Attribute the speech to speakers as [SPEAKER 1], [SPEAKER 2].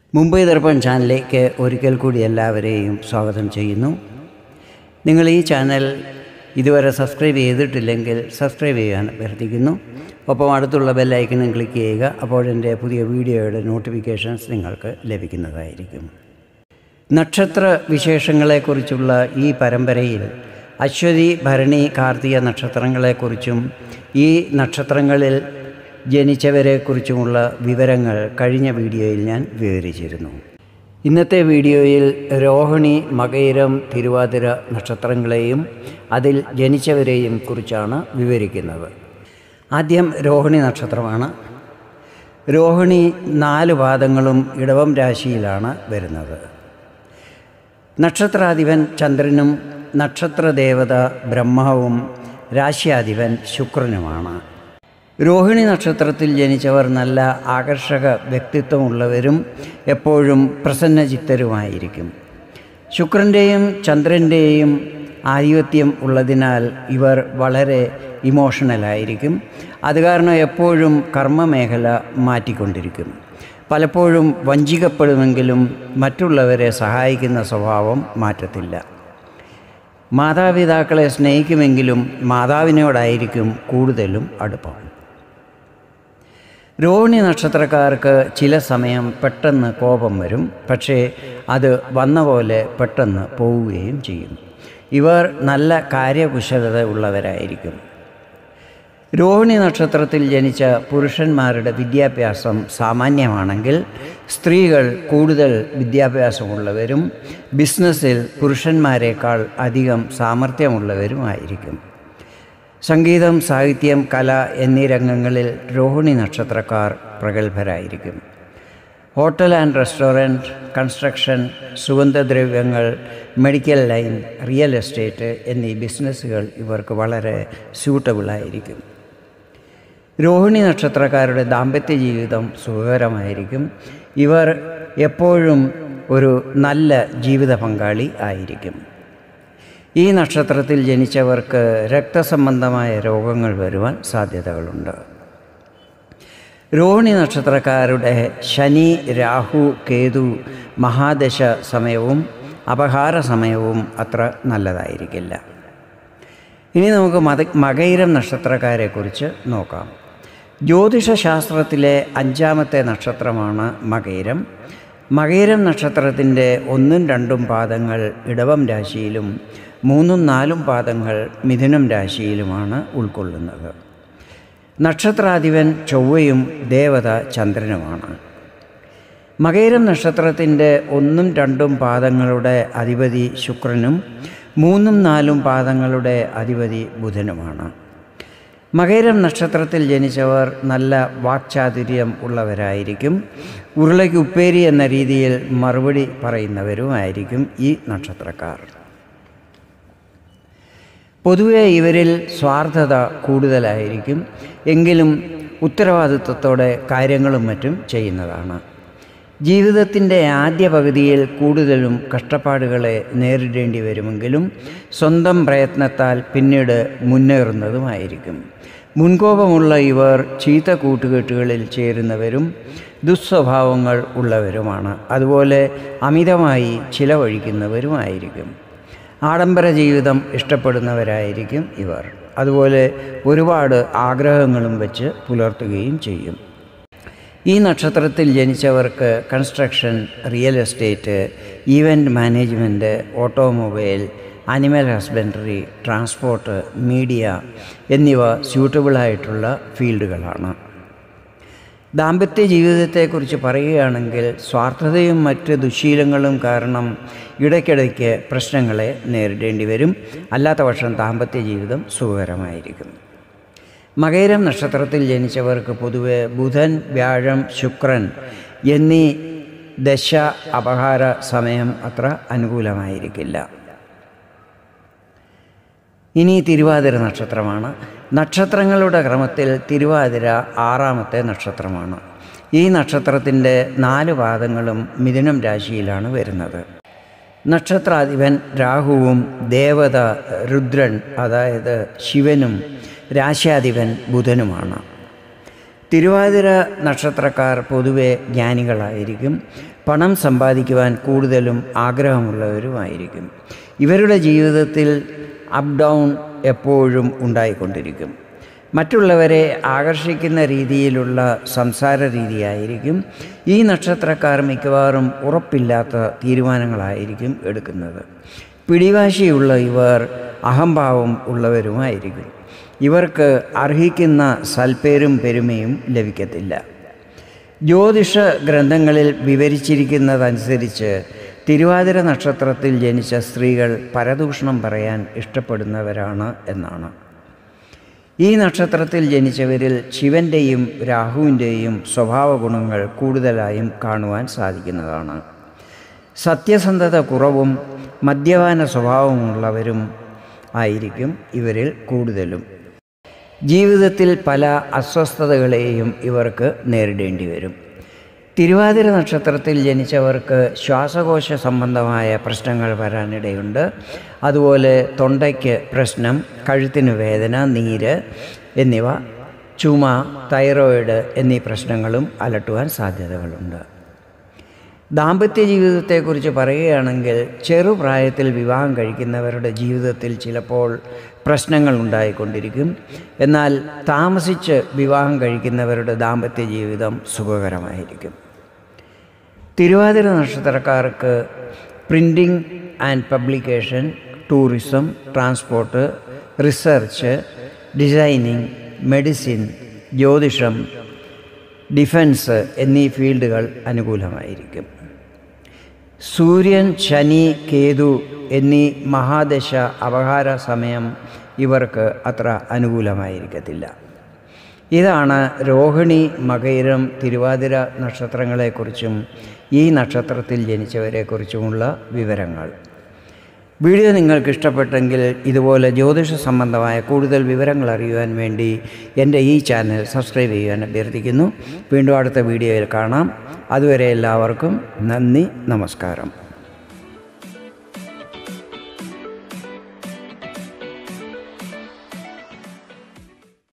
[SPEAKER 1] മുംബൈ ദർപ്പൺ ചാനലിലേക്ക് ഒരിക്കൽ കൂടി എല്ലാവരെയും സ്വാഗതം ചെയ്യുന്നു നിങ്ങൾ ഈ ചാനൽ ഇതുവരെ സബ്സ്ക്രൈബ് ചെയ്തിട്ടില്ലെങ്കിൽ സബ്സ്ക്രൈബ് ചെയ്യാൻ അഭ്യർത്ഥിക്കുന്നു ഒപ്പം അടുത്തുള്ള ബെല്ലൈക്കനും ക്ലിക്ക് ചെയ്യുക അപ്പോൾ എൻ്റെ പുതിയ വീഡിയോയുടെ നോട്ടിഫിക്കേഷൻസ് നിങ്ങൾക്ക് ലഭിക്കുന്നതായിരിക്കും നക്ഷത്ര വിശേഷങ്ങളെക്കുറിച്ചുള്ള ഈ പരമ്പരയിൽ അശ്വതി ഭരണി കാർത്തിക നക്ഷത്രങ്ങളെക്കുറിച്ചും ഈ നക്ഷത്രങ്ങളിൽ ജനിച്ചവരെക്കുറിച്ചുമുള്ള വിവരങ്ങൾ കഴിഞ്ഞ വീഡിയോയിൽ ഞാൻ വിവരിച്ചിരുന്നു ഇന്നത്തെ വീഡിയോയിൽ രോഹിണി മകയിരം തിരുവാതിര നക്ഷത്രങ്ങളെയും അതിൽ ജനിച്ചവരെയും കുറിച്ചാണ് വിവരിക്കുന്നത് ആദ്യം രോഹിണി നക്ഷത്രമാണ് രോഹിണി നാല് പാദങ്ങളും ഇടവം രാശിയിലാണ് വരുന്നത് നക്ഷത്രാധിപൻ ചന്ദ്രനും നക്ഷത്രദേവത ബ്രഹ്മാവും രാശ്യാധിപൻ ശുക്രനുമാണ് രോഹിണി നക്ഷത്രത്തിൽ ജനിച്ചവർ നല്ല ആകർഷക വ്യക്തിത്വമുള്ളവരും എപ്പോഴും പ്രസന്നചിത്തരുമായിരിക്കും ശുക്രൻ്റെയും ചന്ദ്രൻ്റെയും ആധിപത്യം ഉള്ളതിനാൽ ഇവർ വളരെ ഇമോഷണലായിരിക്കും അത് കാരണം എപ്പോഴും കർമ്മമേഖല മാറ്റിക്കൊണ്ടിരിക്കും പലപ്പോഴും വഞ്ചിക്കപ്പെടുമെങ്കിലും മറ്റുള്ളവരെ സഹായിക്കുന്ന സ്വഭാവം മാറ്റത്തില്ല മാതാപിതാക്കളെ സ്നേഹിക്കുമെങ്കിലും മാതാവിനോടായിരിക്കും കൂടുതലും അടുപ്പം രോഹിണി നക്ഷത്രക്കാർക്ക് ചില സമയം പെട്ടെന്ന് കോപം വരും പക്ഷേ അത് വന്ന പോലെ പെട്ടെന്ന് പോവുകയും ചെയ്യും ഇവർ നല്ല കാര്യകുശലത ഉള്ളവരായിരിക്കും രോഹിണി നക്ഷത്രത്തിൽ ജനിച്ച പുരുഷന്മാരുടെ വിദ്യാഭ്യാസം സാമാന്യമാണെങ്കിൽ സ്ത്രീകൾ കൂടുതൽ വിദ്യാഭ്യാസമുള്ളവരും ബിസിനസ്സിൽ പുരുഷന്മാരെക്കാൾ അധികം സാമർഥ്യമുള്ളവരുമായിരിക്കും സംഗീതം സാഹിത്യം കല എന്നീ രംഗങ്ങളിൽ രോഹിണി നക്ഷത്രക്കാർ പ്രഗത്ഭരായിരിക്കും ഹോട്ടൽ ആൻഡ് റെസ്റ്റോറൻറ്റ് കൺസ്ട്രക്ഷൻ സുഗന്ധദ്രവ്യങ്ങൾ മെഡിക്കൽ ലൈൻ റിയൽ എസ്റ്റേറ്റ് എന്നീ ബിസിനസ്സുകൾ ഇവർക്ക് വളരെ സ്യൂട്ടബിളായിരിക്കും രോഹിണി നക്ഷത്രക്കാരുടെ ദാമ്പത്യ ജീവിതം സുഖകരമായിരിക്കും ഇവർ എപ്പോഴും ഒരു നല്ല ജീവിത പങ്കാളി ആയിരിക്കും ഈ നക്ഷത്രത്തിൽ ജനിച്ചവർക്ക് രക്തസംബന്ധമായ രോഗങ്ങൾ വരുവാൻ സാധ്യതകളുണ്ട് രോഹിണി നക്ഷത്രക്കാരുടെ ശനി രാഹു കേതു മഹാദശ സമയവും അപഹാര സമയവും അത്ര നല്ലതായിരിക്കില്ല ഇനി നമുക്ക് മത മകയിരം നക്ഷത്രക്കാരെക്കുറിച്ച് നോക്കാം ജ്യോതിഷശാസ്ത്രത്തിലെ അഞ്ചാമത്തെ നക്ഷത്രമാണ് മകയിരം മകയിരം നക്ഷത്രത്തിൻ്റെ ഒന്നും രണ്ടും പാദങ്ങൾ ഇടവം രാശിയിലും മൂന്നും നാലും പാദങ്ങൾ മിഥുനം രാശിയിലുമാണ് ഉൾക്കൊള്ളുന്നത് നക്ഷത്രാധിപൻ ചൊവ്വയും ദേവത ചന്ദ്രനുമാണ് മകയിരം നക്ഷത്രത്തിൻ്റെ ഒന്നും രണ്ടും പാദങ്ങളുടെ അധിപതി ശുക്രനും മൂന്നും നാലും പാദങ്ങളുടെ അധിപതി ബുധനുമാണ് മകയിരം നക്ഷത്രത്തിൽ ജനിച്ചവർ നല്ല വാക്ചാതുര്യം ഉള്ളവരായിരിക്കും ഉരുളയ്ക്ക് ഉപ്പേരി എന്ന രീതിയിൽ മറുപടി പറയുന്നവരുമായിരിക്കും ഈ നക്ഷത്രക്കാർ പൊതുവെ ഇവരിൽ സ്വാർത്ഥത കൂടുതലായിരിക്കും എങ്കിലും ഉത്തരവാദിത്വത്തോടെ കാര്യങ്ങളും മറ്റും ചെയ്യുന്നതാണ് ജീവിതത്തിൻ്റെ ആദ്യ പകുതിയിൽ കൂടുതലും കഷ്ടപ്പാടുകളെ നേരിടേണ്ടി വരുമെങ്കിലും സ്വന്തം പ്രയത്നത്താൽ പിന്നീട് മുന്നേറുന്നതുമായിരിക്കും മുൻകോപമുള്ള ഇവർ ചീത്ത കൂട്ടുകെട്ടുകളിൽ ചേരുന്നവരും ദുസ്വഭാവങ്ങൾ ഉള്ളവരുമാണ് അതുപോലെ അമിതമായി ചിലവഴിക്കുന്നവരുമായിരിക്കും ആഡംബര ജീവിതം ഇഷ്ടപ്പെടുന്നവരായിരിക്കും ഇവർ അതുപോലെ ഒരുപാട് ആഗ്രഹങ്ങളും വെച്ച് പുലർത്തുകയും ചെയ്യും ഈ നക്ഷത്രത്തിൽ ജനിച്ചവർക്ക് construction real estate event management automobile animal husbandry transport media എന്നിവ സ്യൂട്ടബിളായിട്ടുള്ള ഫീൽഡുകളാണ് ദാമ്പത്യ ജീവിതത്തെക്കുറിച്ച് പറയുകയാണെങ്കിൽ സ്വാർത്ഥതയും മറ്റ് ദുശീലങ്ങളും കാരണം ഇടയ്ക്കിടയ്ക്ക് പ്രശ്നങ്ങളെ നേരിടേണ്ടി വരും അല്ലാത്ത പക്ഷം ദാമ്പത്യ ജീവിതം സുഖകരമായിരിക്കും മകയിരം നക്ഷത്രത്തിൽ ജനിച്ചവർക്ക് പൊതുവെ ബുധൻ വ്യാഴം ശുക്രൻ എന്നീ ദശ അപഹാര സമയം അത്ര അനുകൂലമായിരിക്കില്ല ഇനി തിരുവാതിര നക്ഷത്രമാണ് നക്ഷത്രങ്ങളുടെ ക്രമത്തിൽ തിരുവാതിര ആറാമത്തെ നക്ഷത്രമാണ് ഈ നക്ഷത്രത്തിൻ്റെ നാല് പാദങ്ങളും മിഥുനം രാശിയിലാണ് വരുന്നത് നക്ഷത്രാധിപൻ രാഹുവും ദേവത രുദ്രൻ അതായത് ശിവനും രാശ്യാധിപൻ ബുധനുമാണ് തിരുവാതിര നക്ഷത്രക്കാർ പൊതുവെ ജ്ഞാനികളായിരിക്കും പണം സമ്പാദിക്കുവാൻ കൂടുതലും ആഗ്രഹമുള്ളവരുമായിരിക്കും ഇവരുടെ ജീവിതത്തിൽ അപ്പ് ഡൗൺ എപ്പോഴും ഉണ്ടായിക്കൊണ്ടിരിക്കും മറ്റുള്ളവരെ ആകർഷിക്കുന്ന രീതിയിലുള്ള സംസാര രീതിയായിരിക്കും ഈ നക്ഷത്രക്കാർ മിക്കവാറും ഉറപ്പില്ലാത്ത തീരുമാനങ്ങളായിരിക്കും എടുക്കുന്നത് പിടിവാശിയുള്ള ഇവർ അഹംഭാവം ഉള്ളവരുമായിരിക്കും ഇവർക്ക് അർഹിക്കുന്ന സൽപ്പേരും പെരുമയും ലഭിക്കത്തില്ല ജ്യോതിഷ ഗ്രന്ഥങ്ങളിൽ വിവരിച്ചിരിക്കുന്നതനുസരിച്ച് തിരുവാതിര നക്ഷത്രത്തിൽ ജനിച്ച സ്ത്രീകൾ പരദൂഷണം പറയാൻ ഇഷ്ടപ്പെടുന്നവരാണ് എന്നാണ് ഈ നക്ഷത്രത്തിൽ ജനിച്ചവരിൽ ശിവൻ്റെയും രാഹുവിൻ്റെയും സ്വഭാവ ഗുണങ്ങൾ കൂടുതലായും കാണുവാൻ സാധിക്കുന്നതാണ് സത്യസന്ധത കുറവും മദ്യപാന സ്വഭാവമുള്ളവരും ആയിരിക്കും ഇവരിൽ കൂടുതലും ജീവിതത്തിൽ പല അസ്വസ്ഥതകളെയും ഇവർക്ക് നേരിടേണ്ടി വരും തിരുവാതിര നക്ഷത്രത്തിൽ ജനിച്ചവർക്ക് ശ്വാസകോശ സംബന്ധമായ പ്രശ്നങ്ങൾ വരാനിടയുണ്ട് അതുപോലെ തൊണ്ടയ്ക്ക് പ്രശ്നം കഴുത്തിന് വേദന നീര് എന്നിവ ചുമ തൈറോയിഡ് എന്നീ പ്രശ്നങ്ങളും അലട്ടുവാൻ സാധ്യതകളുണ്ട് ദാമ്പത്യ ജീവിതത്തെക്കുറിച്ച് പറയുകയാണെങ്കിൽ ചെറുപ്രായത്തിൽ വിവാഹം കഴിക്കുന്നവരുടെ ജീവിതത്തിൽ ചിലപ്പോൾ പ്രശ്നങ്ങൾ ഉണ്ടായിക്കൊണ്ടിരിക്കും എന്നാൽ താമസിച്ച് വിവാഹം കഴിക്കുന്നവരുടെ ദാമ്പത്യ ജീവിതം സുഖകരമായിരിക്കും തിരുവാതിര നക്ഷത്രക്കാർക്ക് printing and publication tourism transport research designing medicine ജ്യോതിഷം ഡിഫൻസ് എന്നീ ഫീൽഡുകൾ അനുകൂലമായിരിക്കും സൂര്യൻ ശനി കേതു എന്നീ മഹാദശ അപഹാര സമയം ഇവർക്ക് അത്ര അനുകൂലമായിരിക്കത്തില്ല ഇതാണ് രോഹിണി മകയിരം തിരുവാതിര നക്ഷത്രങ്ങളെക്കുറിച്ചും ഈ നക്ഷത്രത്തിൽ ജനിച്ചവരെക്കുറിച്ചുമുള്ള വിവരങ്ങൾ വീഡിയോ നിങ്ങൾക്ക് ഇഷ്ടപ്പെട്ടെങ്കിൽ ഇതുപോലെ ജ്യോതിഷ സംബന്ധമായ കൂടുതൽ വിവരങ്ങൾ അറിയുവാൻ വേണ്ടി എൻ്റെ ഈ ചാനൽ സബ്സ്ക്രൈബ് ചെയ്യുവാൻ അഭ്യർത്ഥിക്കുന്നു വീണ്ടും അടുത്ത വീഡിയോയിൽ കാണാം അതുവരെ എല്ലാവർക്കും നന്ദി നമസ്കാരം